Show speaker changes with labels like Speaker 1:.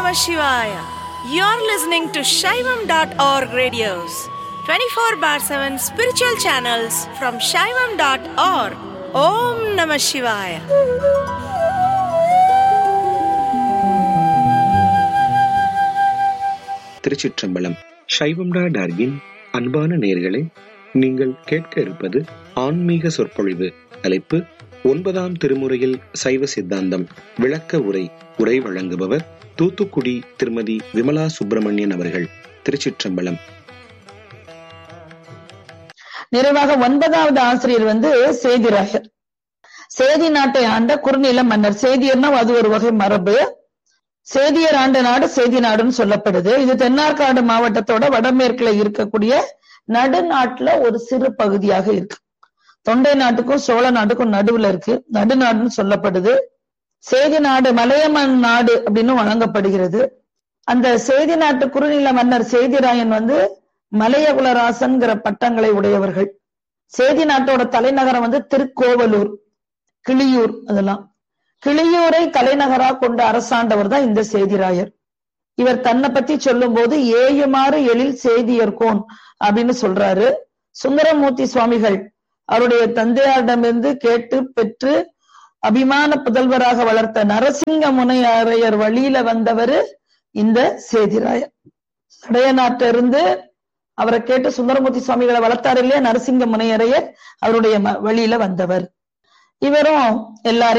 Speaker 1: Namah Shivaya. You're listening to Shaivam.org radios, 24 bar 7 spiritual channels from Shaivam.org. Om Namah Shivaya.
Speaker 2: திருச்சிற்றம்பலம் சைவம்டா டார்கின் அன்பான நேர்களே நீங்கள் கேட்க இருப்பது ஆன்மீக சொற்பொழிவு தலைப்பு ஒன்பதாம் திருமுறையில் சைவ சித்தாந்தம் விளக்க உரை உரை வழங்குபவர் தூத்துக்குடி திருமதி விமலா சுப்பிரமணியன் அவர்கள் திருச்சிற்றம்பலம்
Speaker 3: நிறைவாக ஒன்பதாவது ஆசிரியர் வந்து சேதிராயர் சேதி நாட்டை ஆண்ட குறுநில மன்னர் சேதியர்னா அது ஒரு வகை மரபு சேதியர் ஆண்ட நாடு சேதி நாடுன்னு சொல்லப்படுது இது தென்னார்காடு மாவட்டத்தோட வடமேற்குல இருக்கக்கூடிய நடுநாட்டுல ஒரு சிறு பகுதியாக இருக்கு தொண்டை நாட்டுக்கும் சோழ நாட்டுக்கும் நடுவுல இருக்கு நடுநாடுன்னு சொல்லப்படுது சேதி நாடு மலையமன் நாடு அப்படின்னு வழங்கப்படுகிறது அந்த சேதி நாட்டு குறுநில மன்னர் சேதிராயன் வந்து மலையகுலராசன்கிற பட்டங்களை உடையவர்கள் சேதி நாட்டோட தலைநகரம் வந்து திருக்கோவலூர் கிளியூர் அதெல்லாம் கிளியூரை தலைநகரா கொண்ட அரசாண்டவர் தான் இந்த சேதிராயர் இவர் தன்னை பத்தி சொல்லும் போது ஏயுமாறு எழில் சேதியர்கோன் அப்படின்னு சொல்றாரு சுந்தரமூர்த்தி சுவாமிகள் அவருடைய தந்தையாரிடமிருந்து கேட்டு பெற்று அபிமான புதல்வராக வளர்த்த நரசிங்க முனையாரையர் வழியில வந்தவர் இந்த சேதிராயர் சடைய நாட்டிலிருந்து அவரை கேட்டு சுந்தரமூர்த்தி சுவாமிகளை வளர்த்தாரு இல்லையா நரசிங்க முனையரையர் அவருடைய ம- வழியில வந்தவர் இவரும் எல்லாரையும்